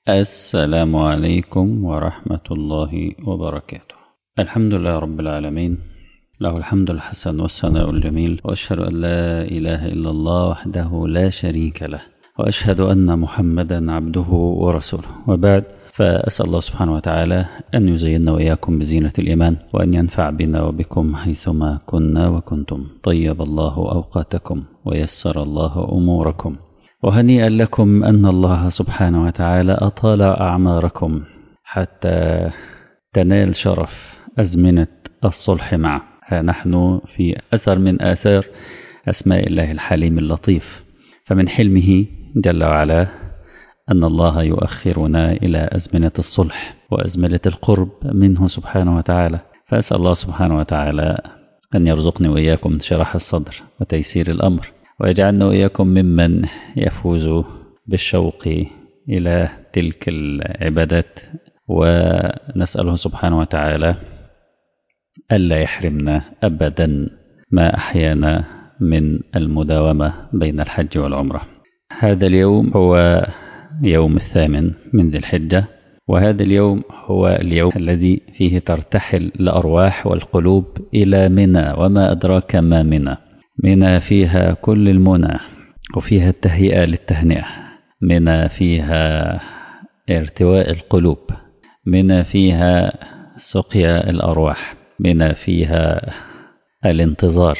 السلام عليكم ورحمة الله وبركاته الحمد لله رب العالمين له الحمد الحسن والثناء الجميل وأشهد أن لا إله إلا الله وحده لا شريك له وأشهد أن محمدا عبده ورسوله وبعد فأسأل الله سبحانه وتعالى أن يزيننا وإياكم بزينة الإيمان وأن ينفع بنا وبكم حيثما كنا وكنتم طيب الله أوقاتكم ويسر الله أموركم وهنيئا لكم أن الله سبحانه وتعالى أطال أعماركم حتى تنال شرف أزمنة الصلح معه ها نحن في أثر من آثار أسماء الله الحليم اللطيف فمن حلمه جل وعلا أن الله يؤخرنا إلى أزمنة الصلح وأزمنة القرب منه سبحانه وتعالى فأسأل الله سبحانه وتعالى أن يرزقني وإياكم انشراح الصدر وتيسير الأمر ويجعلنا وإياكم ممن يفوز بالشوق إلى تلك العبادات ونسأله سبحانه وتعالى ألا يحرمنا أبدا ما أحيانا من المداومة بين الحج والعمرة هذا اليوم هو يوم الثامن من ذي الحجة وهذا اليوم هو اليوم الذي فيه ترتحل الأرواح والقلوب إلى منى وما أدراك ما منى منى فيها كل المنى وفيها التهيئة للتهنئة منى فيها ارتواء القلوب منى فيها سقيا الأرواح منى فيها الانتظار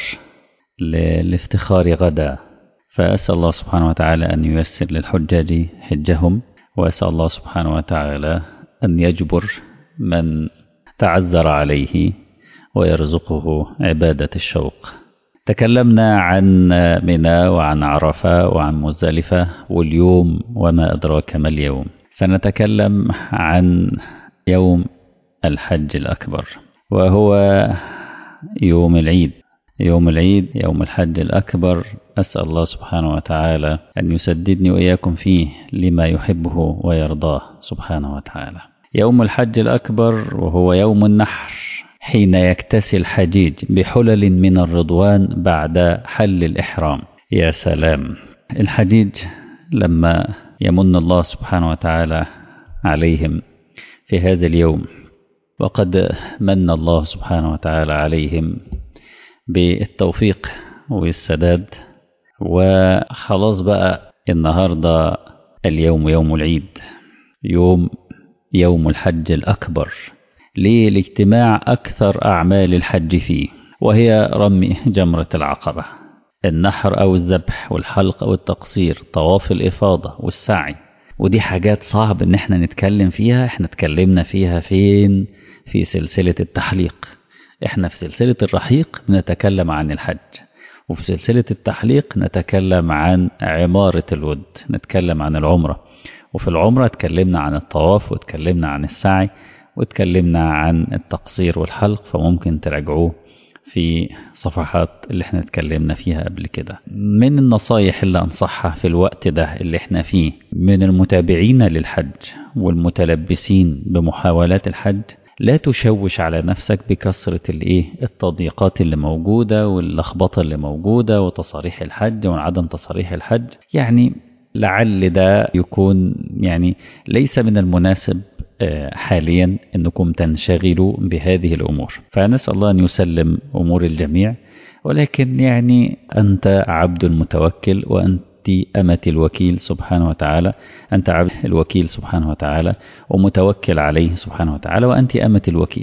للافتخار غدا فأسأل الله سبحانه وتعالى أن ييسر للحجاج حجهم وأسأل الله سبحانه وتعالى أن يجبر من تعذر عليه ويرزقه عبادة الشوق تكلمنا عن منى وعن عرفة وعن مزدلفة واليوم وما أدراك ما اليوم سنتكلم عن يوم الحج الأكبر وهو يوم العيد يوم العيد يوم الحج الأكبر أسأل الله سبحانه وتعالى أن يسددني وإياكم فيه لما يحبه ويرضاه سبحانه وتعالى يوم الحج الأكبر وهو يوم النحر حين يكتسي الحجيج بحلل من الرضوان بعد حل الإحرام يا سلام الحجيج لما يمن الله سبحانه وتعالى عليهم في هذا اليوم وقد من الله سبحانه وتعالى عليهم بالتوفيق والسداد وخلاص بقى النهاردة اليوم يوم العيد يوم يوم الحج الأكبر للاجتماع أكثر أعمال الحج فيه وهي رمي جمرة العقبة النحر أو الذبح والحلق أو التقصير طواف الإفاضة والسعي ودي حاجات صعب إن احنا نتكلم فيها احنا اتكلمنا فيها فين في سلسلة التحليق احنا في سلسلة الرحيق بنتكلم عن الحج وفي سلسلة التحليق نتكلم عن عمارة الود نتكلم عن العمرة وفي العمرة اتكلمنا عن الطواف واتكلمنا عن السعي واتكلمنا عن التقصير والحلق فممكن تراجعوه في صفحات اللي احنا اتكلمنا فيها قبل كده من النصايح اللي انصحها في الوقت ده اللي احنا فيه من المتابعين للحج والمتلبسين بمحاولات الحج لا تشوش على نفسك بكثرة الايه التضييقات اللي موجودة واللخبطة اللي موجودة وتصاريح الحج وعدم تصاريح الحج يعني لعل ده يكون يعني ليس من المناسب حاليا انكم تنشغلوا بهذه الامور فنسال الله ان يسلم امور الجميع ولكن يعني انت عبد المتوكل وانت أمة الوكيل سبحانه وتعالى أنت عبد الوكيل سبحانه وتعالى ومتوكل عليه سبحانه وتعالى وأنت أمة الوكيل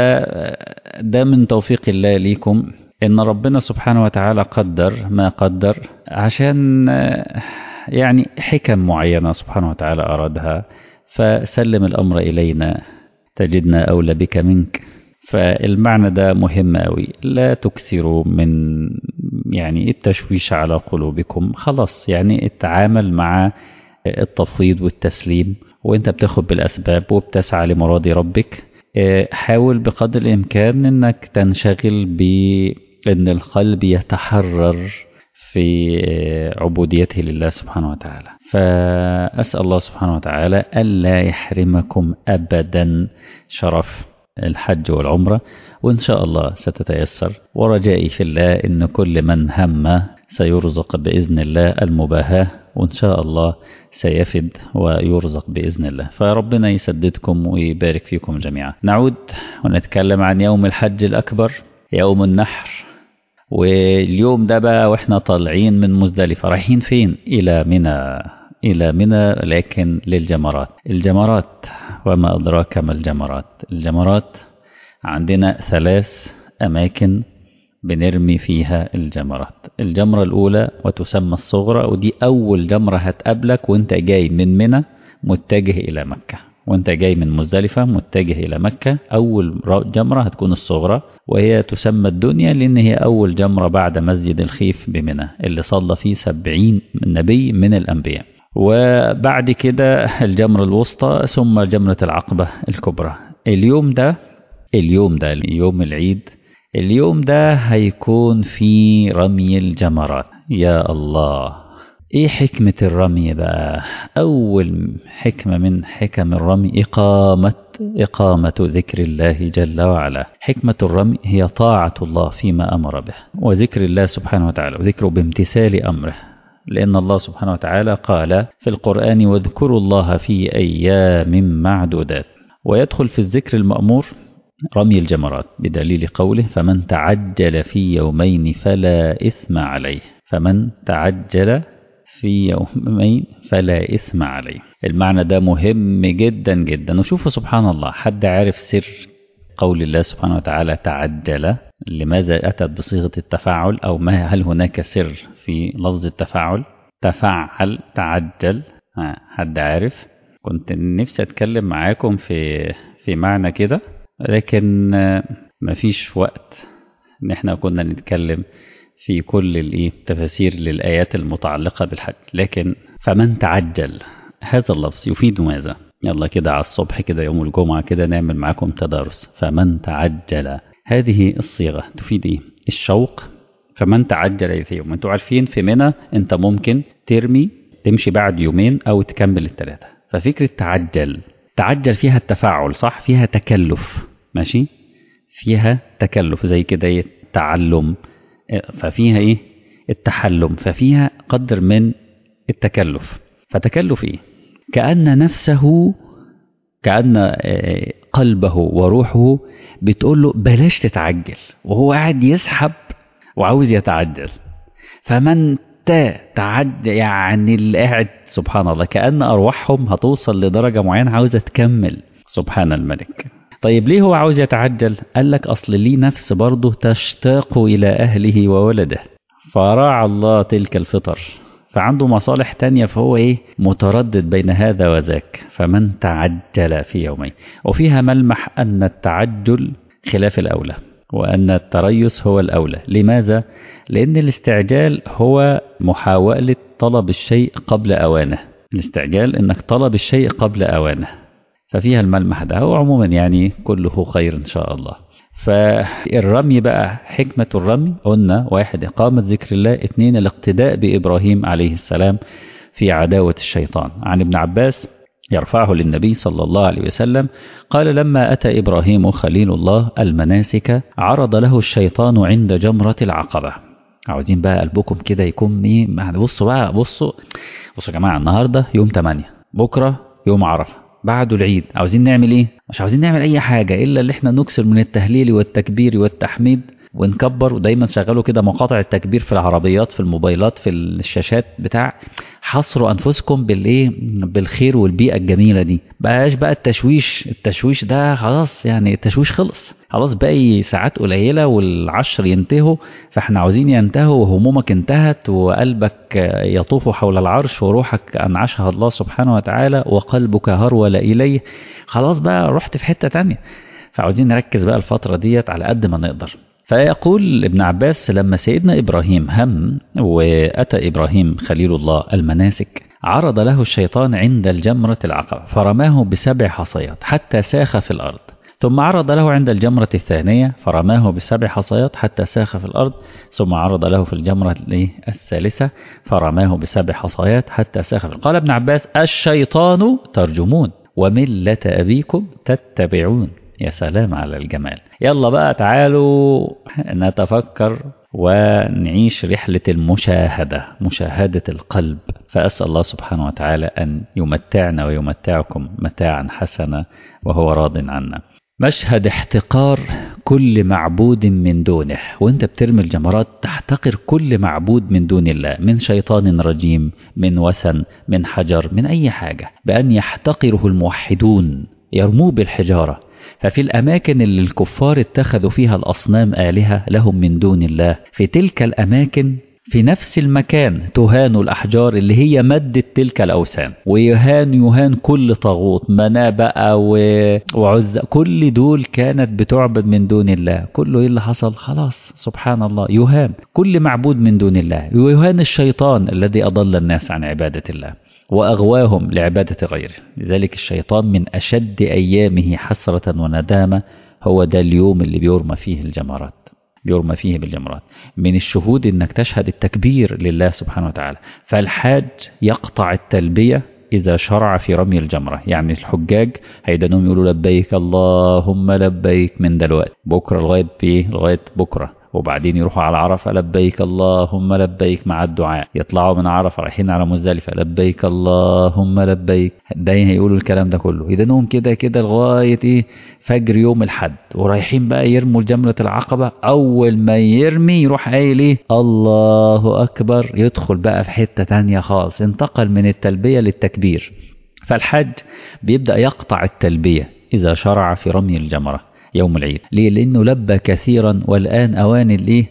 فده من توفيق الله ليكم إن ربنا سبحانه وتعالى قدر ما قدر عشان يعني حكم معينة سبحانه وتعالى أرادها فسلم الأمر إلينا تجدنا أولى بك منك فالمعنى ده مهم أوي لا تكثروا من يعني التشويش على قلوبكم خلاص يعني التعامل مع التفويض والتسليم وانت بتاخد بالأسباب وبتسعى لمراد ربك حاول بقدر الإمكان انك تنشغل بأن القلب يتحرر في عبوديته لله سبحانه وتعالى فأسأل الله سبحانه وتعالى ألا يحرمكم أبدا شرف الحج والعمرة وإن شاء الله ستتيسر ورجائي في الله إن كل من هم سيرزق بإذن الله المباهاة وإن شاء الله سيفد ويرزق بإذن الله فربنا يسددكم ويبارك فيكم جميعا نعود ونتكلم عن يوم الحج الأكبر يوم النحر واليوم ده بقى واحنا طالعين من مزدلفة رايحين فين إلى منى إلى منى لكن للجمرات الجمرات وما أدراك ما الجمرات الجمرات عندنا ثلاث أماكن بنرمي فيها الجمرات الجمرة الأولى وتسمى الصغرى ودي أول جمرة هتقابلك وانت جاي من منى متجه إلى مكة وانت جاي من مزدلفة متجه إلى مكة أول جمرة هتكون الصغرى وهي تسمى الدنيا لأن هي أول جمرة بعد مسجد الخيف بمنى اللي صلى فيه سبعين نبي من الأنبياء وبعد كده الجمرة الوسطى ثم جمرة العقبة الكبرى اليوم ده اليوم ده يوم العيد اليوم ده هيكون في رمي الجمرات يا الله ايه حكمة الرمي بقى اول حكمة من حكم الرمي اقامة اقامة ذكر الله جل وعلا حكمة الرمي هي طاعة الله فيما امر به وذكر الله سبحانه وتعالى وذكره بامتثال امره لأن الله سبحانه وتعالى قال في القرآن واذكروا الله في أيام معدودات ويدخل في الذكر المأمور رمي الجمرات بدليل قوله فمن تعجل في يومين فلا إثم عليه فمن تعجل في يومين فلا إثم عليه المعنى ده مهم جدا جدا وشوفوا سبحان الله حد عارف سر قول الله سبحانه وتعالى تعجل لماذا أتت بصيغة التفاعل أو ما هل هناك سر في لفظ التفاعل تفعل تعجل ها حد عارف كنت نفسي أتكلم معاكم في في معنى كده لكن مفيش وقت ان احنا كنا نتكلم في كل الايه تفاسير للايات المتعلقه بالحج لكن فمن تعجل هذا اللفظ يفيد ماذا يلا كده على الصبح كده يوم الجمعه كده نعمل معاكم تدارس فمن تعجل هذه الصيغه تفيد ايه الشوق فمن تعجل في يوم انتوا عارفين في منى انت ممكن ترمي تمشي بعد يومين او تكمل الثلاثه ففكره تعجل تعجل فيها التفاعل صح فيها تكلف ماشي فيها تكلف زي كده ايه تعلم ففيها ايه التحلم ففيها قدر من التكلف فتكلف ايه كأن نفسه كأن قلبه وروحه بتقول له بلاش تتعجل وهو قاعد يسحب وعاوز يتعجل فمن تعد يعني اللي قاعد سبحان الله كأن أرواحهم هتوصل لدرجة معينة عاوزة تكمل سبحان الملك طيب ليه هو عاوز يتعجل قال لك أصل ليه نفس برضه تشتاق إلى أهله وولده فراعى الله تلك الفطر فعنده مصالح تانية فهو إيه متردد بين هذا وذاك فمن تعجل في يومين وفيها ملمح أن التعجل خلاف الأولى وأن التريث هو الأولى لماذا؟ لأن الاستعجال هو محاولة طلب الشيء قبل أوانه الاستعجال أنك طلب الشيء قبل أوانه ففيها الملمح ده هو عموما يعني كله خير إن شاء الله فالرمي بقى حكمة الرمي قلنا واحد إقامة ذكر الله اثنين الاقتداء بإبراهيم عليه السلام في عداوة الشيطان عن ابن عباس يرفعه للنبي صلى الله عليه وسلم قال لما أتى إبراهيم خليل الله المناسك عرض له الشيطان عند جمرة العقبة عاوزين بقى قلبكم كده يكون ايه يعني بصوا بقى بصوا بصوا يا جماعة النهاردة يوم 8 بكرة يوم عرفة بعده العيد عاوزين نعمل ايه مش عاوزين نعمل اي حاجة الا اللي احنا نكسر من التهليل والتكبير والتحميد ونكبر ودايما شغلوا كده مقاطع التكبير في العربيات في الموبايلات في الشاشات بتاع حصروا انفسكم بالايه بالخير والبيئه الجميله دي بقاش بقى التشويش التشويش ده خلاص يعني التشويش خلص خلاص باقي ساعات قليله والعشر ينتهوا فاحنا عاوزين ينتهوا وهمومك انتهت وقلبك يطوف حول العرش وروحك انعشها الله سبحانه وتعالى وقلبك هرول اليه خلاص بقى رحت في حته تانية فعاوزين نركز بقى الفتره ديت على قد ما نقدر فيقول ابن عباس لما سيدنا إبراهيم هم وأتى إبراهيم خليل الله المناسك عرض له الشيطان عند الجمرة العقبة فرماه بسبع حصيات حتى ساخ في الأرض ثم عرض له عند الجمرة الثانية فرماه بسبع حصيات حتى ساخ في الأرض ثم عرض له في الجمرة الثالثة فرماه بسبع حصيات حتى ساخ في الأرض قال ابن عباس الشيطان ترجمون وملة أبيكم تتبعون يا سلام على الجمال يلا بقى تعالوا نتفكر ونعيش رحلة المشاهدة مشاهدة القلب فأسأل الله سبحانه وتعالى أن يمتعنا ويمتعكم متاعا حسنا وهو راض عنا مشهد احتقار كل معبود من دونه وانت بترمي الجمرات تحتقر كل معبود من دون الله من شيطان رجيم من وثن من حجر من أي حاجة بأن يحتقره الموحدون يرموه بالحجارة ففي الأماكن اللي الكفار اتخذوا فيها الأصنام آلهة لهم من دون الله في تلك الأماكن في نفس المكان تهان الأحجار اللي هي مادة تلك الأوثان ويهان يهان كل طاغوت مناه بقى وعز كل دول كانت بتعبد من دون الله كله ايه اللي حصل خلاص سبحان الله يهان كل معبود من دون الله ويهان الشيطان الذي أضل الناس عن عبادة الله وأغواهم لعبادة غيره لذلك الشيطان من أشد أيامه حسرة وندامة هو ده اليوم اللي بيرمى فيه الجمرات بيرمى فيه بالجمرات من الشهود انك تشهد التكبير لله سبحانه وتعالى فالحاج يقطع التلبية إذا شرع في رمي الجمرة يعني الحجاج هيدنهم يقولوا لبيك اللهم لبيك من دلوقتي بكرة لغاية بيه لغاية بكرة وبعدين يروحوا على عرفة لبيك اللهم لبيك مع الدعاء يطلعوا من عرفة رايحين على مزدلفة لبيك اللهم لبيك دايما هيقولوا الكلام ده كله يدنهم كده كده لغاية ايه فجر يوم الحد ورايحين بقى يرموا جمرة العقبة أول ما يرمي يروح قايل ايه الله أكبر يدخل بقى في حتة تانية خالص انتقل من التلبية للتكبير فالحج بيبدأ يقطع التلبية إذا شرع في رمي الجمرة يوم العيد ليه لأنه لبى كثيرا والآن أوان الإيه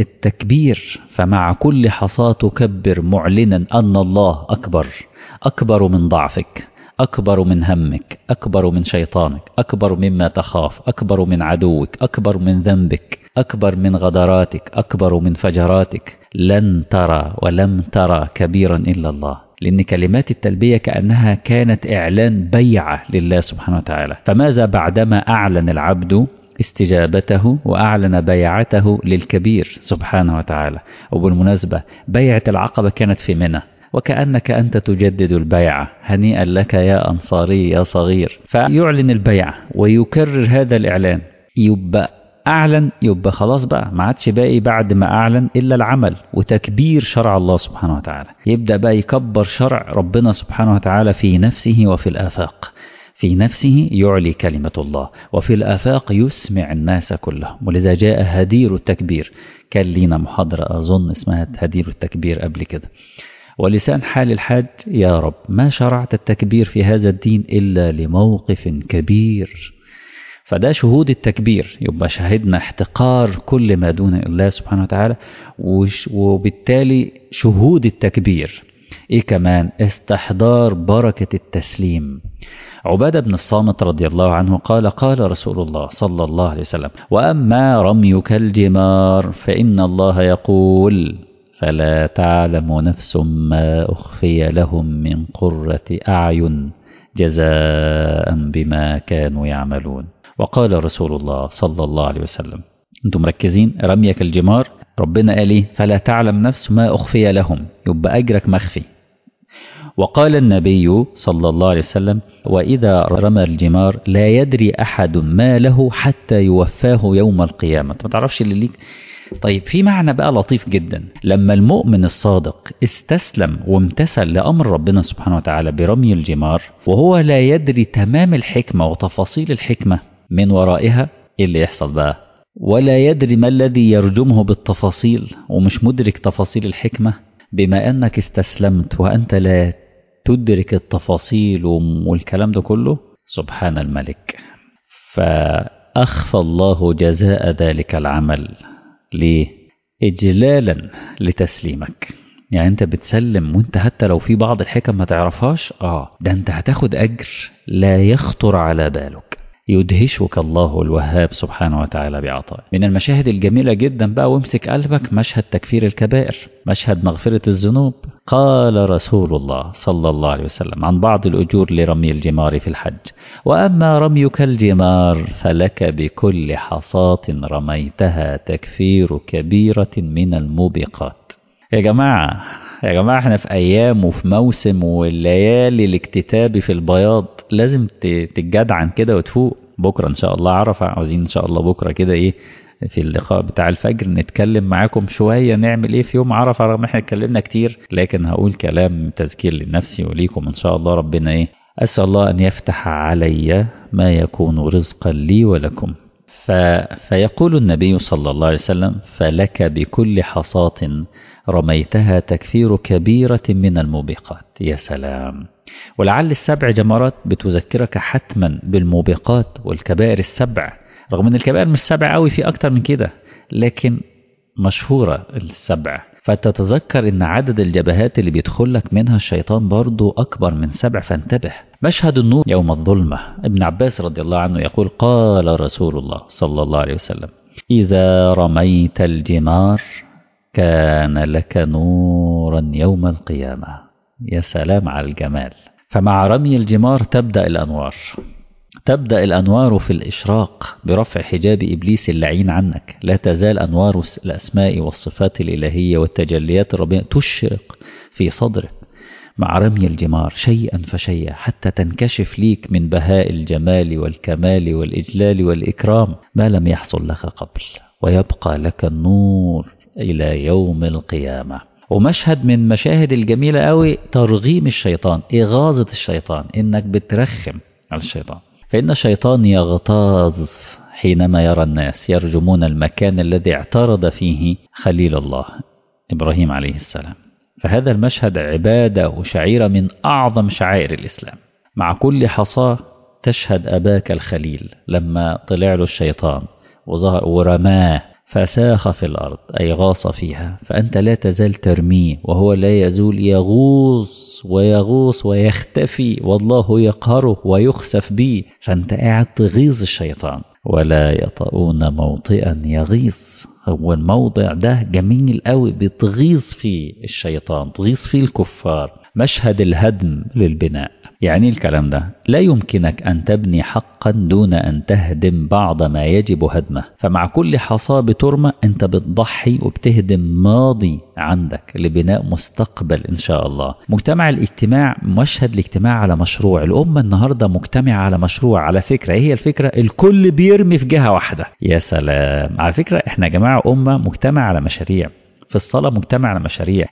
التكبير فمع كل حصاة تكبر معلنا أن الله أكبر أكبر من ضعفك أكبر من همك أكبر من شيطانك أكبر مما تخاف أكبر من عدوك أكبر من ذنبك أكبر من غدراتك أكبر من فجراتك لن ترى ولم ترى كبيرا إلا الله لأن كلمات التلبية كأنها كانت إعلان بيعة لله سبحانه وتعالى فماذا بعدما أعلن العبد استجابته وأعلن بيعته للكبير سبحانه وتعالى وبالمناسبة بيعة العقبة كانت في منى وكأنك أنت تجدد البيعة هنيئا لك يا أنصاري يا صغير فيعلن البيعة ويكرر هذا الإعلان يبقى أعلن يبقى خلاص بقى ما عادش باقي بعد ما أعلن إلا العمل وتكبير شرع الله سبحانه وتعالى يبدأ بقى يكبر شرع ربنا سبحانه وتعالى في نفسه وفي الآفاق في نفسه يعلي كلمة الله وفي الآفاق يسمع الناس كلهم ولذا جاء هدير التكبير كان لينا محاضرة أظن اسمها هدير التكبير قبل كده ولسان حال الحاج يا رب ما شرعت التكبير في هذا الدين إلا لموقف كبير فده شهود التكبير يبقى شهدنا احتقار كل ما دون الله سبحانه وتعالى وبالتالي شهود التكبير ايه كمان استحضار بركة التسليم عبادة بن الصامت رضي الله عنه قال قال رسول الله صلى الله عليه وسلم وأما رميك الجمار فإن الله يقول فلا تعلم نفس ما أخفي لهم من قرة أعين جزاء بما كانوا يعملون وقال رسول الله صلى الله عليه وسلم انتم مركزين رميك الجمار ربنا قال ايه فلا تعلم نفس ما أخفي لهم يبقى أجرك مخفي وقال النبي صلى الله عليه وسلم وإذا رمى الجمار لا يدري أحد ما له حتى يوفاه يوم القيامة ما تعرفش اللي ليك طيب في معنى بقى لطيف جدا لما المؤمن الصادق استسلم وامتثل لأمر ربنا سبحانه وتعالى برمي الجمار وهو لا يدري تمام الحكمة وتفاصيل الحكمة من ورائها ايه اللي يحصل بقى ولا يدري ما الذي يرجمه بالتفاصيل ومش مدرك تفاصيل الحكمة بما أنك استسلمت وأنت لا تدرك التفاصيل والكلام ده كله سبحان الملك فأخفى الله جزاء ذلك العمل ليه؟ إجلالا لتسليمك يعني انت بتسلم وانت حتى لو في بعض الحكم ما تعرفهاش اه ده انت هتاخد اجر لا يخطر على بالك يدهشك الله الوهاب سبحانه وتعالى بعطائه من المشاهد الجميلة جدا بقى وامسك قلبك مشهد تكفير الكبائر مشهد مغفرة الذنوب قال رسول الله صلى الله عليه وسلم عن بعض الأجور لرمي الجمار في الحج وأما رميك الجمار فلك بكل حصاة رميتها تكفير كبيرة من الموبقات يا جماعة يا جماعة احنا في أيام وفي موسم والليالي الاكتتاب في البياض لازم تتجدعن كده وتفوق بكرة إن شاء الله عرفة عاوزين إن شاء الله بكرة كده إيه في اللقاء بتاع الفجر نتكلم معاكم شوية نعمل إيه في يوم عرفة رغم إحنا اتكلمنا كتير لكن هقول كلام تذكير لنفسي وليكم إن شاء الله ربنا إيه أسأل الله أن يفتح علي ما يكون رزقا لي ولكم ف... فيقول النبي صلى الله عليه وسلم فلك بكل حصاة رميتها تكفير كبيرة من الموبقات يا سلام ولعل السبع جمرات بتذكرك حتما بالموبقات والكبائر السبع رغم ان الكبائر مش سبع قوي في اكتر من كده لكن مشهورة السبع فتتذكر ان عدد الجبهات اللي بيدخل لك منها الشيطان برضو اكبر من سبع فانتبه مشهد النور يوم الظلمة ابن عباس رضي الله عنه يقول قال رسول الله صلى الله عليه وسلم اذا رميت الجمار كان لك نورا يوم القيامة يا سلام على الجمال فمع رمي الجمار تبدأ الأنوار تبدأ الأنوار في الإشراق برفع حجاب إبليس اللعين عنك لا تزال أنوار الأسماء والصفات الإلهية والتجليات الربيع تشرق في صدرك مع رمي الجمار شيئا فشيئا حتى تنكشف ليك من بهاء الجمال والكمال والإجلال والإكرام ما لم يحصل لك قبل ويبقى لك النور إلى يوم القيامة ومشهد من مشاهد الجميلة قوي ترغيم الشيطان إغاظة الشيطان إنك بترخم على الشيطان فإن الشيطان يغتاظ حينما يرى الناس يرجمون المكان الذي اعترض فيه خليل الله إبراهيم عليه السلام فهذا المشهد عبادة وشعيرة من أعظم شعائر الإسلام مع كل حصاة تشهد أباك الخليل لما طلع له الشيطان وظهر ورماه فساخ في الأرض أي غاص فيها فأنت لا تزال ترميه وهو لا يزول يغوص ويغوص ويختفي والله يقهره ويخسف به فأنت قاعد تغيظ الشيطان ولا يطؤون موطئا يغيظ هو الموضع ده جميل قوي بتغيظ فيه الشيطان تغيظ فيه الكفار مشهد الهدم للبناء يعني الكلام ده لا يمكنك أن تبني حقا دون أن تهدم بعض ما يجب هدمه فمع كل حصاة بترمى أنت بتضحي وبتهدم ماضي عندك لبناء مستقبل إن شاء الله مجتمع الاجتماع مشهد الاجتماع على مشروع الأمة النهاردة مجتمعة على مشروع على فكرة هي الفكرة الكل بيرمي في جهة واحدة يا سلام على فكرة احنا يا جماعة أمة مجتمع على مشاريع في الصلاة مجتمع على مشاريع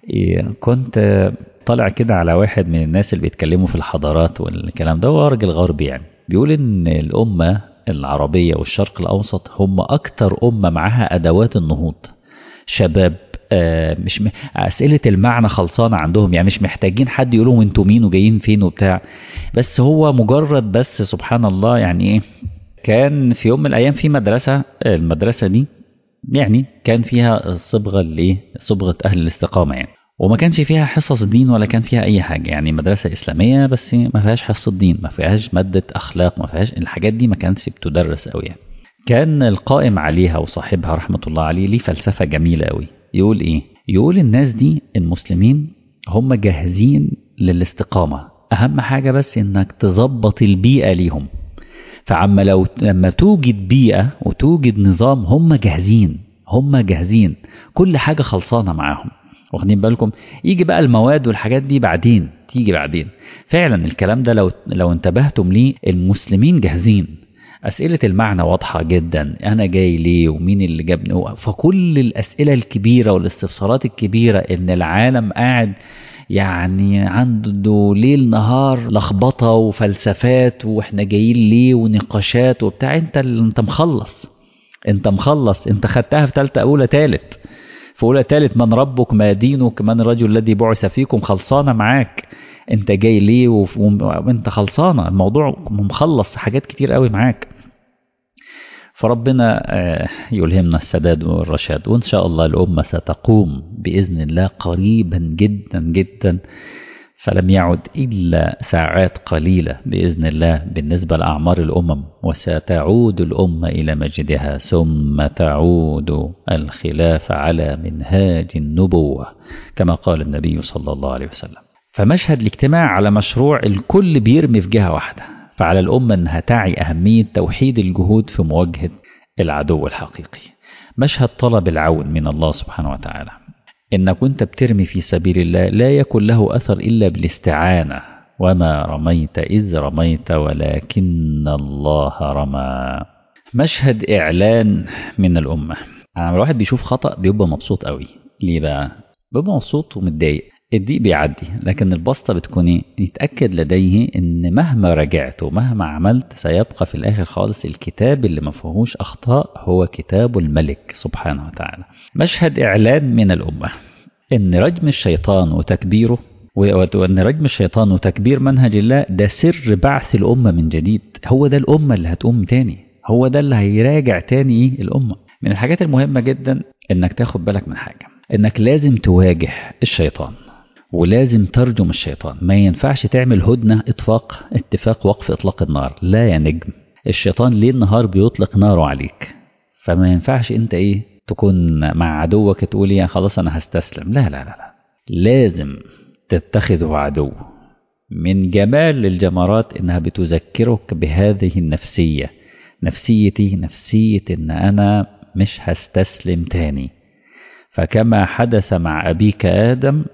كنت طالع كده على واحد من الناس اللي بيتكلموا في الحضارات والكلام ده هو راجل غربي يعني بيقول ان الأمة العربية والشرق الأوسط هم أكتر أمة معاها أدوات النهوض شباب آه مش م... أسئلة المعنى خلصانة عندهم يعني مش محتاجين حد يقول لهم انتوا مين وجايين فين وبتاع بس هو مجرد بس سبحان الله يعني ايه كان في يوم من الأيام في مدرسة المدرسة دي يعني كان فيها الصبغة اللي صبغة أهل الاستقامة يعني وما كانش فيها حصص دين ولا كان فيها أي حاجة يعني مدرسة إسلامية بس ما فيهاش حصة دين ما فيهاش مادة أخلاق ما فيهاش الحاجات دي ما كانتش بتدرس أوي يعني كان القائم عليها وصاحبها رحمة الله عليه ليه فلسفة جميلة أوي يقول إيه يقول الناس دي المسلمين هم جاهزين للاستقامة أهم حاجة بس إنك تظبط البيئة ليهم فعما لو لما توجد بيئة وتوجد نظام هم جاهزين هم جاهزين كل حاجة خلصانة معاهم واخدين بالكم يجي بقى المواد والحاجات دي بعدين تيجي بعدين فعلا الكلام ده لو لو انتبهتم ليه المسلمين جاهزين أسئلة المعنى واضحة جدا أنا جاي ليه ومين اللي جابني فكل الأسئلة الكبيرة والاستفسارات الكبيرة إن العالم قاعد يعني عنده ليل نهار لخبطة وفلسفات واحنا جايين ليه ونقاشات وبتاع انت انت مخلص انت مخلص انت خدتها في ثالثة أولى تالت في أولى تالت من ربك ما دينك من الرجل الذي بعث فيكم خلصانة معاك انت جاي ليه وانت خلصانة الموضوع مخلص حاجات كتير قوي معاك فربنا يلهمنا السداد والرشاد وإن شاء الله الأمة ستقوم بإذن الله قريبا جدا جدا فلم يعد إلا ساعات قليلة بإذن الله بالنسبة لأعمار الأمم وستعود الأمة إلى مجدها ثم تعود الخلافة على منهاج النبوة كما قال النبي صلى الله عليه وسلم فمشهد الاجتماع على مشروع الكل بيرمي في جهة واحدة فعلى الأمة أنها تعي أهمية توحيد الجهود في مواجهة العدو الحقيقي مشهد طلب العون من الله سبحانه وتعالى إنك كنت بترمي في سبيل الله لا يكن له أثر إلا بالاستعانة وما رميت إذ رميت ولكن الله رمى مشهد إعلان من الأمة أنا الواحد بيشوف خطأ بيبقى مبسوط قوي ليه بقى؟ بيبقى مبسوط ومتضايق الضيق بيعدي لكن البسطة بتكون ايه؟ يتأكد لديه ان مهما رجعت ومهما عملت سيبقى في الاخر خالص الكتاب اللي ما فيهوش اخطاء هو كتاب الملك سبحانه وتعالى مشهد اعلان من الامة ان رجم الشيطان وتكبيره وان رجم الشيطان وتكبير منهج الله ده سر بعث الامة من جديد هو ده الامة اللي هتقوم تاني هو ده اللي هيراجع تاني ايه الامة من الحاجات المهمة جدا انك تاخد بالك من حاجة انك لازم تواجه الشيطان ولازم ترجم الشيطان ما ينفعش تعمل هدنة اتفاق اتفاق وقف اطلاق النار لا يا نجم الشيطان ليل نهار بيطلق ناره عليك فما ينفعش انت ايه تكون مع عدوك تقول يا خلاص انا هستسلم لا لا لا لا لازم تتخذه عدو من جمال الجمرات انها بتذكرك بهذه النفسية نفسيتي نفسية ان انا مش هستسلم تاني فكما حدث مع ابيك ادم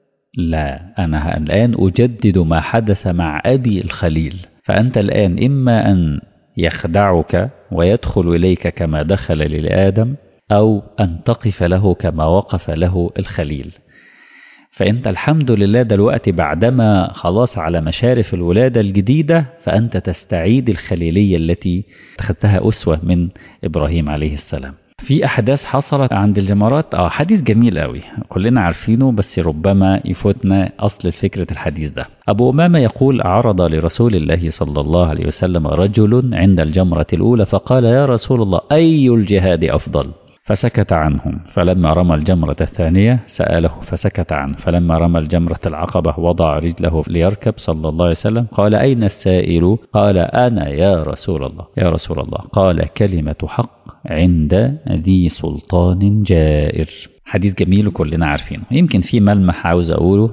لا أنا الآن أجدد ما حدث مع أبي الخليل فأنت الآن إما أن يخدعك ويدخل إليك كما دخل لآدم أو أن تقف له كما وقف له الخليل فأنت الحمد لله دلوقتي بعدما خلاص على مشارف الولادة الجديدة فأنت تستعيد الخليلية التي اتخذتها أسوة من إبراهيم عليه السلام في أحداث حصلت عند الجمرات اه حديث جميل قوي كلنا عارفينه بس ربما يفوتنا أصل فكرة الحديث ده أبو أمامة يقول عرض لرسول الله صلى الله عليه وسلم رجل عند الجمرة الأولى فقال يا رسول الله أي الجهاد أفضل فسكت عنهم فلما رمى الجمرة الثانية سأله فسكت عنه فلما رمى الجمرة العقبة وضع رجله ليركب صلى الله عليه وسلم قال أين السائل قال أنا يا رسول الله يا رسول الله قال كلمة حق عند ذي سلطان جائر حديث جميل وكلنا عارفينه يمكن في ملمح عاوز أقوله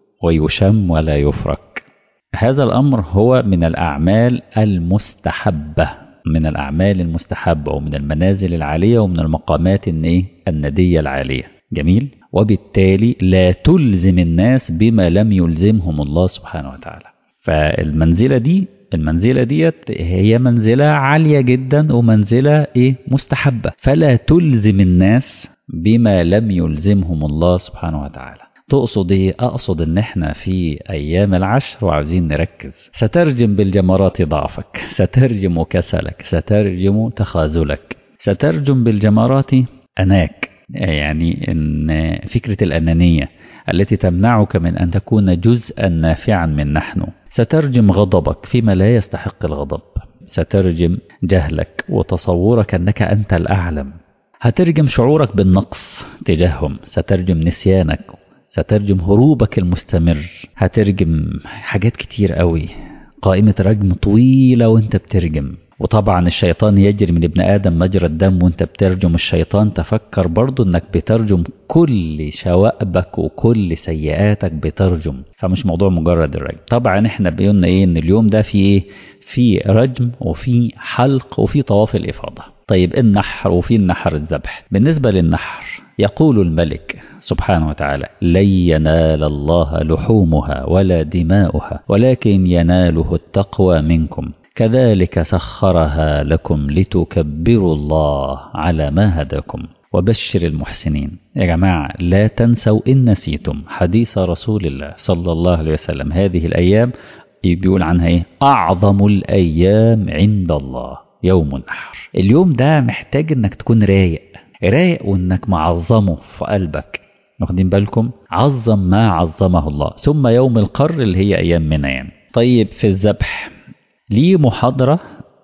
ويشم ولا يفرك هذا الأمر هو من الأعمال المستحبة من الأعمال المستحبة ومن المنازل العالية ومن المقامات الندية العالية جميل وبالتالي لا تلزم الناس بما لم يلزمهم الله سبحانه وتعالى فالمنزلة دي المنزلة ديت هي منزلة عالية جدا ومنزلة ايه مستحبة فلا تلزم الناس بما لم يلزمهم الله سبحانه وتعالى تقصد ايه اقصد ان احنا في ايام العشر وعاوزين نركز سترجم بالجمرات ضعفك سترجم كسلك سترجم تخاذلك سترجم بالجمرات اناك يعني ان فكرة الانانية التي تمنعك من ان تكون جزءا نافعا من نحن سترجم غضبك فيما لا يستحق الغضب سترجم جهلك وتصورك انك انت الاعلم هترجم شعورك بالنقص تجاههم سترجم نسيانك سترجم هروبك المستمر هترجم حاجات كتير قوي قائمة رجم طويلة وانت بترجم وطبعا الشيطان يجري من ابن آدم مجرى الدم وانت بترجم الشيطان تفكر برضو انك بترجم كل شوائبك وكل سيئاتك بترجم فمش موضوع مجرد الرجم طبعا احنا بيقولنا ايه ان اليوم ده في ايه في رجم وفي حلق وفي طواف الإفاضة طيب النحر وفي النحر الذبح بالنسبة للنحر يقول الملك سبحانه وتعالى لن ينال الله لحومها ولا دماؤها ولكن يناله التقوى منكم كذلك سخرها لكم لتكبروا الله على ما هداكم وبشر المحسنين يا جماعة لا تنسوا إن نسيتم حديث رسول الله صلى الله عليه وسلم هذه الأيام بيقول عنها إيه أعظم الأيام عند الله يوم النحر اليوم ده محتاج إنك تكون رايق رايق وإنك معظمه في قلبك واخدين بالكم عظم ما عظمه الله ثم يوم القر اللي هي أيام منى يعني طيب في الذبح ليه محاضرة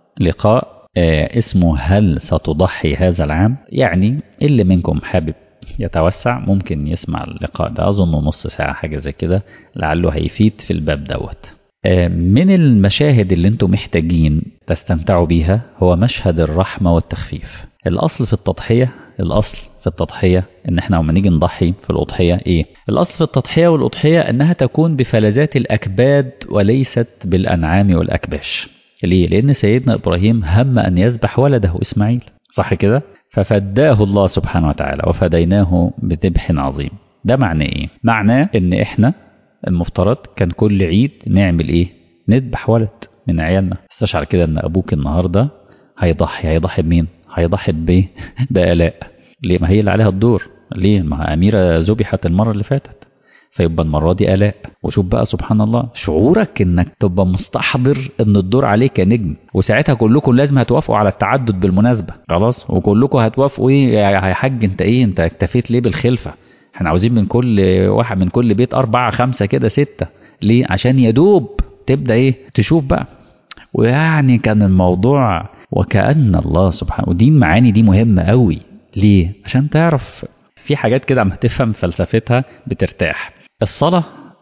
لقاء آه اسمه هل ستضحي هذا العام يعني اللي منكم حابب يتوسع ممكن يسمع اللقاء ده أظن نص ساعة حاجة زي كده لعله هيفيد في الباب دوت آه من المشاهد اللي انتم محتاجين تستمتعوا بيها هو مشهد الرحمة والتخفيف الأصل في التضحية الأصل في التضحية ان احنا لما نيجي نضحي في الأضحية ايه الأصل في التضحية والأضحية انها تكون بفلذات الأكباد وليست بالأنعام والأكباش ليه لأن سيدنا إبراهيم هم أن يذبح ولده إسماعيل صح كده ففداه الله سبحانه وتعالى وفديناه بذبح عظيم ده معناه ايه معناه ان احنا المفترض كان كل عيد نعمل ايه نذبح ولد من عيالنا استشعر كده ان ابوك النهارده هيضحي هيضحي بمين هيضحي بايه بالاء ليه ما هي اللي عليها الدور ليه ما اميره ذبحت المره اللي فاتت فيبقى المره دي الاء وشوف بقى سبحان الله شعورك انك تبقى مستحضر ان الدور عليك كنجم وساعتها كلكم لازم هتوافقوا على التعدد بالمناسبه خلاص وكلكم هتوافقوا ايه يا حاج انت ايه انت اكتفيت ليه بالخلفه احنا عاوزين من كل واحد من كل بيت أربعة خمسة كده ستة ليه عشان يدوب تبدأ ايه تشوف بقى ويعني كان الموضوع وكأن الله سبحانه ودي المعاني دي مهمة قوي ليه عشان تعرف في حاجات كده عم تفهم فلسفتها بترتاح الصلاة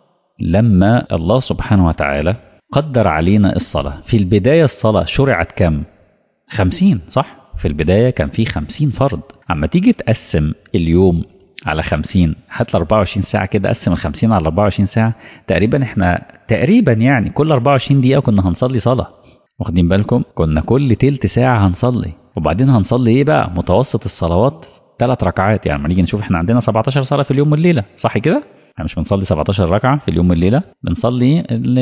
لما الله سبحانه وتعالى قدر علينا الصلاة في البداية الصلاة شرعت كم خمسين صح في البداية كان في خمسين فرض اما تيجي تقسم اليوم على 50 هات ل 24 ساعة كده قسم ال 50 على 24 ساعة تقريبا احنا تقريبا يعني كل 24 دقيقة كنا هنصلي صلاة واخدين بالكم كنا كل تلت ساعة هنصلي وبعدين هنصلي ايه بقى متوسط الصلوات ثلاث ركعات يعني لما نيجي نشوف احنا عندنا 17 صلاة في اليوم والليلة صح كده؟ احنا مش بنصلي 17 ركعة في اليوم والليلة بنصلي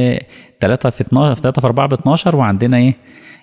3 في 12 3 في 4 ب 12 وعندنا ايه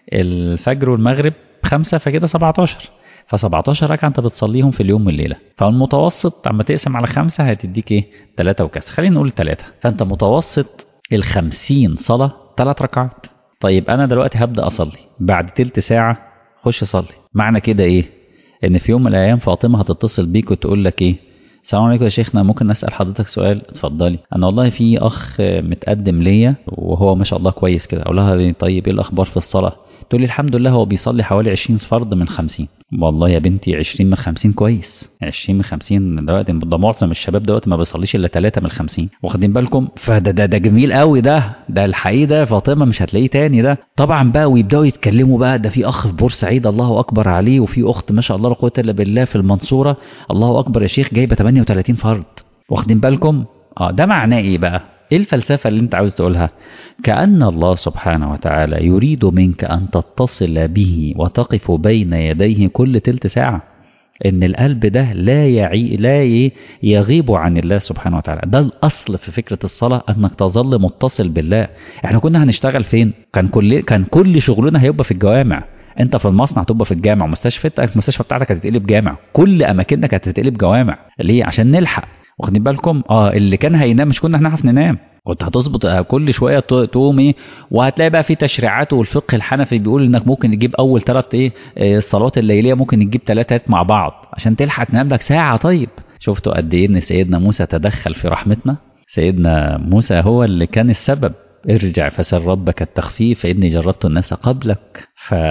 الفجر والمغرب خمسة فكده 17 ف 17 ركعه انت بتصليهم في اليوم والليله فالمتوسط اما تقسم على خمسه هتديك ايه 3 وكسر خلينا نقول 3 فانت متوسط ال 50 صلاه 3 ركعات طيب انا دلوقتي هبدا اصلي بعد تلت ساعه خش صلي معنى كده ايه ان في يوم من الايام فاطمه هتتصل بيك وتقول لك ايه السلام عليكم يا شيخنا ممكن نسال حضرتك سؤال اتفضلي انا والله في اخ متقدم ليا وهو ما شاء الله كويس كده اقول لها طيب ايه الاخبار في الصلاه تقول لي الحمد لله هو بيصلي حوالي 20 فرض من 50 والله يا بنتي 20 من 50 كويس 20 من 50 دلوقتي ده معظم الشباب دلوقتي ما بيصليش الا 3 من 50 واخدين بالكم فده ده ده جميل قوي ده ده الحقيقي ده فاطمه مش هتلاقيه تاني ده طبعا بقى ويبداوا يتكلموا بقى ده في اخ في بورسعيد الله اكبر عليه وفي اخت ما شاء الله لا قوه الا بالله في المنصوره الله اكبر يا شيخ جايبه 38 فرض واخدين بالكم اه ده معناه ايه بقى ايه الفلسفه اللي انت عاوز تقولها كأن الله سبحانه وتعالى يريد منك أن تتصل به وتقف بين يديه كل تلت ساعة إن القلب ده لا يعي لا يغيب عن الله سبحانه وتعالى ده الأصل في فكرة الصلاة أنك تظل متصل بالله إحنا كنا هنشتغل فين كان كل كان كل شغلنا هيبقى في الجوامع انت في المصنع تبقى في الجامع مستشفيتك المستشفى بتاعتك هتتقلب جامع كل اماكنك هتتقلب جوامع ليه عشان نلحق واخدين بالكم اه اللي كان هينام مش كنا هنعرف ننام كنت هتظبط كل شويه تقوم ايه وهتلاقي بقى في تشريعات والفقه الحنفي بيقول انك ممكن تجيب اول ثلاث ايه الصلوات الليليه ممكن تجيب ثلاثه مع بعض عشان تلحق تنام لك ساعه طيب شفتوا قد ايه ان سيدنا موسى تدخل في رحمتنا سيدنا موسى هو اللي كان السبب ارجع فسل ربك التخفيف فاني جربت الناس قبلك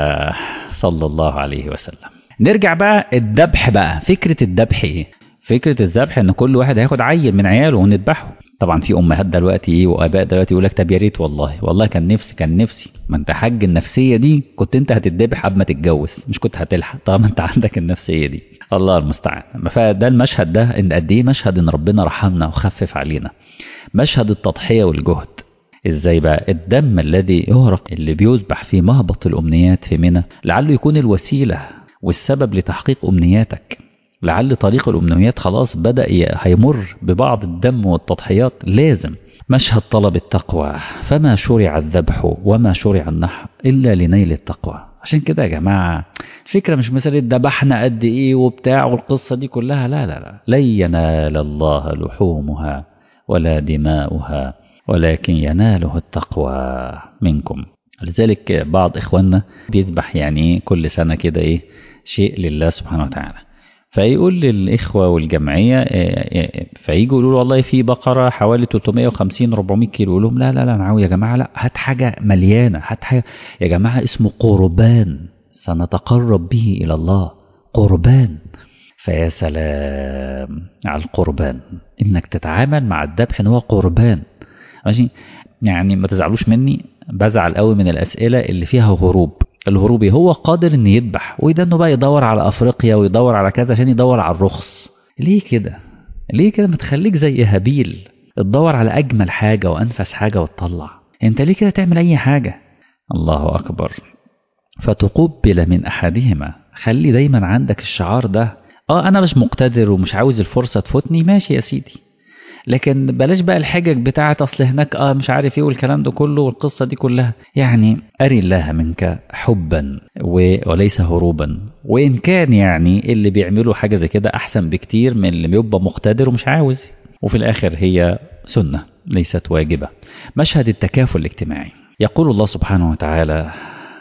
فصلى الله عليه وسلم نرجع بقى الذبح بقى فكره الذبح ايه فكره الذبح ان كل واحد هياخد عيل من عياله ونذبحه طبعا في امهات دلوقتي ايه واباء دلوقتي يقول لك طب يا ريت والله والله كان نفسي كان نفسي ما انت حاج النفسيه دي كنت انت هتتذبح قبل ما تتجوز مش كنت هتلحق طالما انت عندك النفسيه دي الله المستعان فده المشهد ده ان قد ايه مشهد ان ربنا رحمنا وخفف علينا مشهد التضحيه والجهد ازاي بقى الدم الذي يهرق اللي بيذبح في مهبط الامنيات في منى لعله يكون الوسيله والسبب لتحقيق امنياتك لعل طريق الأمنيات خلاص بدأ هيمر ببعض الدم والتضحيات لازم مشهد طلب التقوى فما شرع الذبح وما شرع النحر إلا لنيل التقوى عشان كده يا جماعة الفكرة مش مسألة ذبحنا قد إيه وبتاع والقصة دي كلها لا لا لا لن ينال الله لحومها ولا دماؤها ولكن يناله التقوى منكم لذلك بعض إخواننا بيذبح يعني كل سنة كده إيه شيء لله سبحانه وتعالى فيقول للإخوة والجمعية فييجوا يقولوا له والله في بقرة حوالي 350 400 كيلو يقول لهم لا لا لا أنا عاوز يا جماعة لا هات حاجة مليانة هات حاجة يا جماعة اسمه قربان سنتقرب به إلى الله قربان فيا سلام على القربان إنك تتعامل مع الذبح إن هو قربان ماشي يعني ما تزعلوش مني بزعل قوي من الأسئلة اللي فيها هروب الهروبي هو قادر ان يذبح وده انه بقى يدور على افريقيا ويدور على كذا عشان يدور على الرخص ليه كده ليه كده ما تخليك زي هابيل تدور على اجمل حاجه وانفس حاجه وتطلع انت ليه كده تعمل اي حاجه الله اكبر فتقبل من احدهما خلي دايما عندك الشعار ده اه انا مش مقتدر ومش عاوز الفرصه تفوتني ماشي يا سيدي لكن بلاش بقى الحجج بتاعه اصل هناك اه مش عارف ايه والكلام ده كله والقصه دي كلها يعني اري الله منك حبا وليس هروبا وان كان يعني اللي بيعملوا حاجه زي كده احسن بكتير من اللي بيبقى مقتدر ومش عاوز وفي الاخر هي سنه ليست واجبه مشهد التكافل الاجتماعي يقول الله سبحانه وتعالى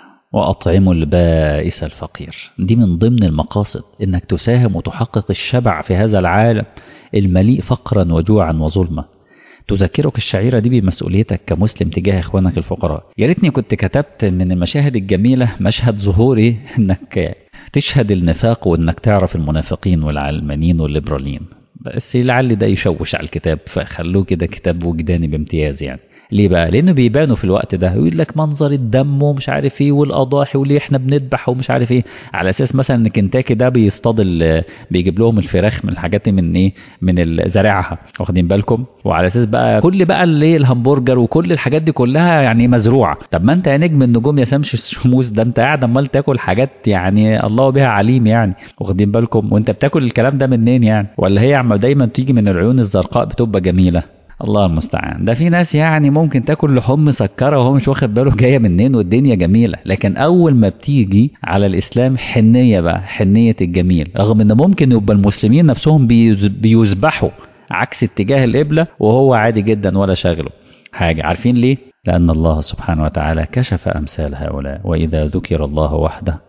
وأطعموا البائس الفقير دي من ضمن المقاصد إنك تساهم وتحقق الشبع في هذا العالم المليء فقرا وجوعا وظلما تذكرك الشعيرة دي بمسؤوليتك كمسلم تجاه إخوانك الفقراء يا ريتني كنت كتبت من المشاهد الجميلة مشهد ظهوري إنك تشهد النفاق وإنك تعرف المنافقين والعلمانيين والليبراليين بس لعل ده يشوش على الكتاب فخلوه كده كتاب وجداني بامتياز يعني ليه بقى؟ لأنه بيبانوا في الوقت ده يقول لك منظر الدم ومش عارف ايه والأضاحي وليه احنا بنذبح ومش عارف ايه على أساس مثلا إن كنتاكي ده بيصطاد بيجيب لهم الفراخ من الحاجات دي من ايه؟ من زرعها واخدين بالكم؟ وعلى أساس بقى كل بقى اللي الهمبرجر وكل الحاجات دي كلها يعني مزروعة طب ما أنت يا نجم النجوم يا سامش الشموس ده أنت قاعد عمال تاكل حاجات يعني الله بها عليم يعني واخدين بالكم وأنت بتاكل الكلام ده منين يعني؟ ولا هي عم دايما تيجي من العيون الزرقاء بتبقى جميلة الله المستعان ده في ناس يعني ممكن تاكل لحوم مسكره وهو مش واخد باله جايه منين والدنيا جميله لكن اول ما بتيجي على الاسلام حنيه بقى حنيه الجميل رغم ان ممكن يبقى المسلمين نفسهم بيذبحوا عكس اتجاه القبله وهو عادي جدا ولا شاغله حاجه عارفين ليه لان الله سبحانه وتعالى كشف امثال هؤلاء واذا ذكر الله وحده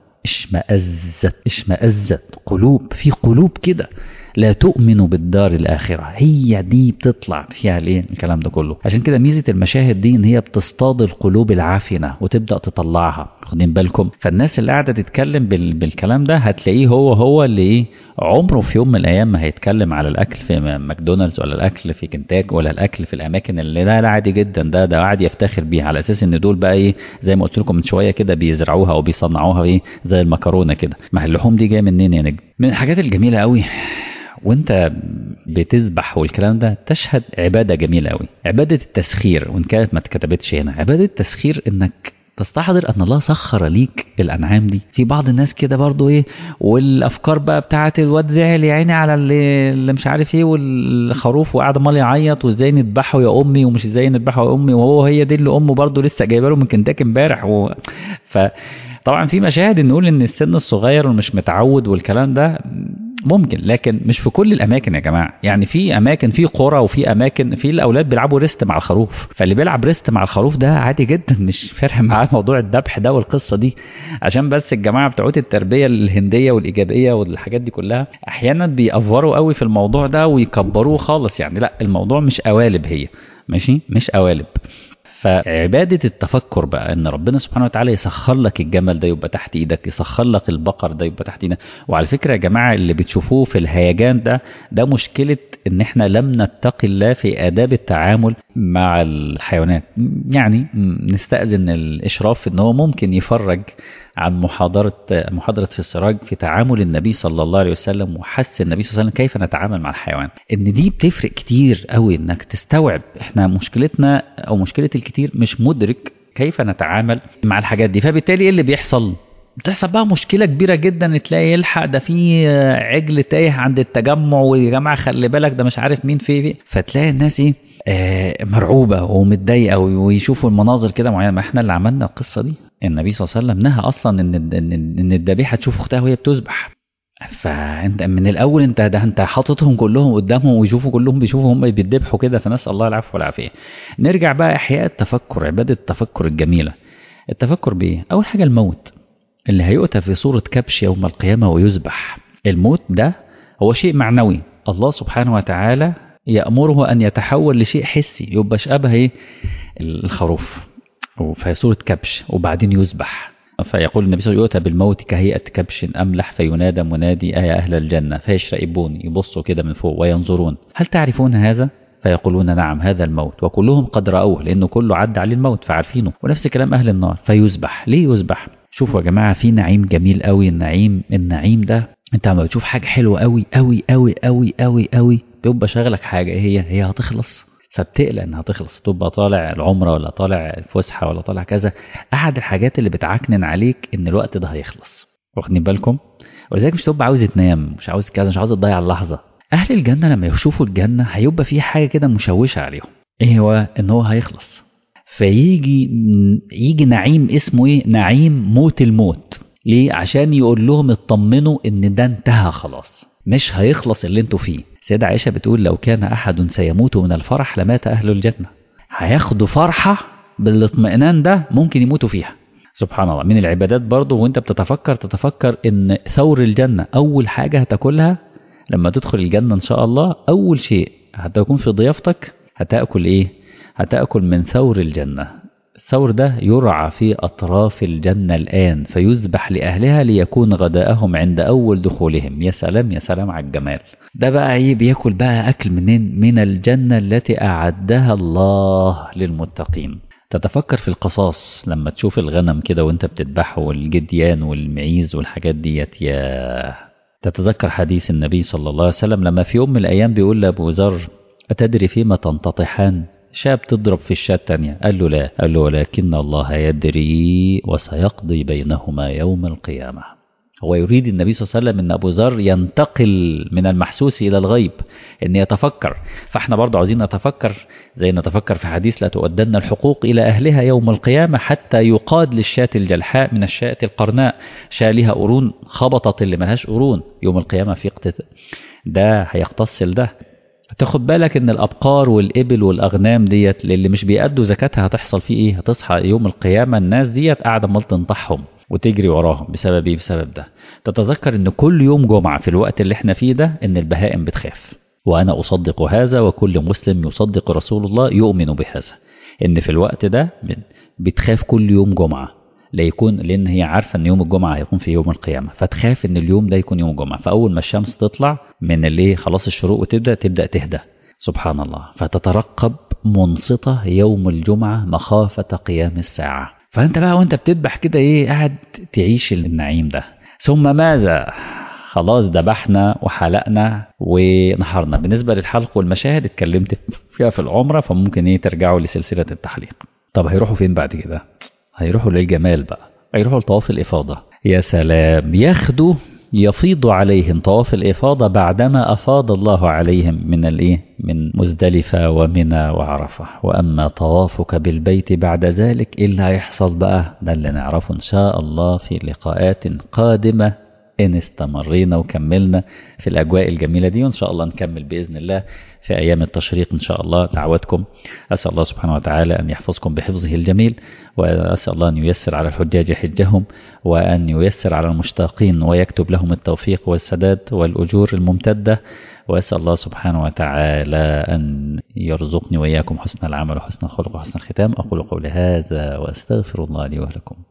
اشمأزت اشمأزت قلوب في قلوب كده لا تؤمن بالدار الآخرة هي دي بتطلع فيها الايه الكلام ده كله عشان كده ميزة المشاهد دي ان هي بتصطاد القلوب العافنة وتبدأ تطلعها واخدين بالكم فالناس اللي قاعدة تتكلم بال... بالكلام ده هتلاقيه هو هو اللي ايه عمره في يوم من الايام ما هيتكلم على الاكل في ماكدونالدز ولا الاكل في كنتاك ولا الاكل في الاماكن اللي لا لا عادي جدا ده ده قاعد يفتخر بيها على اساس ان دول بقى ايه زي ما قلت لكم من شويه كده بيزرعوها او بيصنعوها ايه زي المكرونه كده ما اللحوم دي جايه منين يا نجم من الحاجات الجميله قوي وانت بتذبح والكلام ده تشهد عباده جميله قوي عباده التسخير وان كانت ما اتكتبتش هنا عباده التسخير انك تستحضر ان الله سخر ليك الانعام دي في بعض الناس كده برضو ايه والافكار بقى بتاعت الواد زعل يا عيني على اللي, اللي مش عارف ايه والخروف وقاعد امال يعيط وازاي نذبحه يا امي ومش ازاي نذبحه يا امي وهو هي دي اللي امه برضو لسه جايبه له من كنتاكي امبارح و... ف طبعا في مشاهد نقول ان السن الصغير ومش متعود والكلام ده ممكن لكن مش في كل الاماكن يا جماعه يعني في اماكن في قرى وفي اماكن في الاولاد بيلعبوا ريست مع الخروف فاللي بيلعب ريست مع الخروف ده عادي جدا مش فارق معاه موضوع الذبح ده والقصه دي عشان بس الجماعه بتوع التربيه الهنديه والايجابيه والحاجات دي كلها احيانا بيأفوروا قوي في الموضوع ده ويكبروه خالص يعني لا الموضوع مش قوالب هي ماشي مش قوالب فعبادة التفكر بقى ان ربنا سبحانه وتعالى يسخر لك الجمل ده يبقى تحت ايدك يسخر لك البقر ده يبقى تحت ايدك وعلى فكرة يا جماعة اللي بتشوفوه في الهيجان ده ده مشكلة ان احنا لم نتقي الله في اداب التعامل مع الحيوانات يعني نستأذن الاشراف ان هو ممكن يفرج عن محاضرة محاضرة في السراج في تعامل النبي صلى الله عليه وسلم وحث النبي صلى الله عليه وسلم كيف نتعامل مع الحيوان ان دي بتفرق كتير قوي انك تستوعب احنا مشكلتنا او مشكلة الكتير مش مدرك كيف نتعامل مع الحاجات دي فبالتالي ايه اللي بيحصل بتحصل بقى مشكله كبيره جدا تلاقي يلحق ده في عجل تايه عند التجمع ويا جماعه خلي بالك ده مش عارف مين في, في. فتلاقي الناس ايه آه مرعوبه ومتضايقه ويشوفوا المناظر كده معينه ما احنا اللي عملنا القصه دي النبي صلى الله عليه وسلم نهى اصلا ان ان ان الذبيحه تشوف اختها وهي بتذبح فانت من الاول انت ده انت حاططهم كلهم قدامهم ويشوفوا كلهم بيشوفوا هم بيذبحوا كده فنسال الله العفو والعافيه نرجع بقى احياء التفكر عباده التفكر الجميله التفكر بايه اول حاجه الموت اللي هيؤتى في صوره كبش يوم القيامه ويذبح الموت ده هو شيء معنوي الله سبحانه وتعالى يأمره أن يتحول لشيء حسي يبقى شبه ايه الخروف في صورة كبش وبعدين يذبح فيقول النبي صلى الله عليه وسلم يؤتى بالموت كهيئة كبش أملح فينادى منادي أيا أهل الجنة فيشرئبون يبصوا كده من فوق وينظرون هل تعرفون هذا؟ فيقولون نعم هذا الموت وكلهم قد رأوه لأنه كله عدى عليه الموت فعارفينه ونفس كلام أهل النار فيذبح ليه يذبح؟ شوفوا يا جماعة في نعيم جميل قوي النعيم النعيم ده انت لما بتشوف حاجة حلوة قوي قوي قوي قوي قوي قوي بيبقى شغلك حاجة ايه هي هي هتخلص فبتقلق انها تخلص تبقى طالع العمره ولا طالع الفسحه ولا طالع كذا احد الحاجات اللي بتعكنن عليك ان الوقت ده هيخلص واخدين بالكم ولذلك مش تبقى عاوز تنام مش عاوز كذا مش عاوز تضيع اللحظه أهل الجنة لما يشوفوا الجنة هيبقى في حاجة كده مشوشة عليهم إيه هو إن هو هيخلص فيجي يجي نعيم اسمه إيه نعيم موت الموت ليه عشان يقول لهم اطمنوا إن ده انتهى خلاص مش هيخلص اللي انتوا فيه سيدة عائشة بتقول لو كان أحد سيموت من الفرح لمات أهل الجنة هياخدوا فرحة بالاطمئنان ده ممكن يموتوا فيها سبحان الله من العبادات برضه وانت بتتفكر تتفكر ان ثور الجنة أول حاجة هتاكلها لما تدخل الجنة إن شاء الله أول شيء هتكون في ضيافتك هتأكل إيه؟ هتأكل من ثور الجنة الثور ده يرعى في أطراف الجنة الآن فيذبح لأهلها ليكون غداءهم عند أول دخولهم يا سلام يا سلام على الجمال ده بقى إيه بياكل بقى أكل منين؟ من الجنة التي أعدها الله للمتقين تتفكر في القصاص لما تشوف الغنم كده وانت بتذبحه والجديان والمعيز والحاجات ديت يا تتذكر حديث النبي صلى الله عليه وسلم لما في يوم من الأيام بيقول لأبو ذر أتدري فيما تنتطحان شاب تضرب في الشاة التانية قال له لا قال له ولكن الله يدري وسيقضي بينهما يوم القيامة هو يريد النبي صلى الله عليه وسلم ان ابو ذر ينتقل من المحسوس الى الغيب ان يتفكر فاحنا برضه عاوزين نتفكر زي نتفكر في حديث لا تؤدن الحقوق الى اهلها يوم القيامه حتى يقاد للشاة الجلحاء من الشاة القرناء شاة لها قرون خبطت اللي ملهاش قرون يوم القيامه في اقتت ده هيختص لده تاخد بالك ان الابقار والابل والاغنام ديت اللي مش بيأدوا زكاتها هتحصل فيه ايه هتصحى يوم القيامه الناس ديت قاعده عمال تنطحهم وتجري وراهم بسبب ايه بسبب ده تتذكر ان كل يوم جمعه في الوقت اللي احنا فيه ده ان البهائم بتخاف وانا اصدق هذا وكل مسلم يصدق رسول الله يؤمن بهذا ان في الوقت ده بتخاف كل يوم جمعه لا يكون لان هي عارفه ان يوم الجمعه هيكون في يوم القيامه فتخاف ان اليوم ده يكون يوم الجمعه فاول ما الشمس تطلع من اللي خلاص الشروق وتبدا تبدا تهدى سبحان الله فتترقب منصته يوم الجمعه مخافه قيام الساعه فانت بقى وانت بتذبح كده ايه قاعد تعيش النعيم ده ثم ماذا خلاص ذبحنا وحلقنا ونحرنا بالنسبه للحلق والمشاهد اتكلمت فيها في العمره فممكن ايه ترجعوا لسلسله التحليق طب هيروحوا فين بعد كده هيروحوا للجمال بقى هيروحوا لطواف الافاضه يا سلام ياخدوا يفيض عليهم طواف الإفاضة بعدما أفاض الله عليهم من الإيه؟ من مزدلفة ومنى وعرفة وأما طوافك بالبيت بعد ذلك إيه اللي هيحصل بقى ده اللي نعرفه إن شاء الله في لقاءات قادمة إن استمرينا وكملنا في الأجواء الجميلة دي وإن شاء الله نكمل بإذن الله في أيام التشريق إن شاء الله دعواتكم أسأل الله سبحانه وتعالى أن يحفظكم بحفظه الجميل وأسأل الله أن ييسر على الحجاج حجهم وأن ييسر على المشتاقين ويكتب لهم التوفيق والسداد والأجور الممتدة وأسأل الله سبحانه وتعالى أن يرزقني وإياكم حسن العمل وحسن الخلق وحسن الختام أقول قولي هذا وأستغفر الله لي ولكم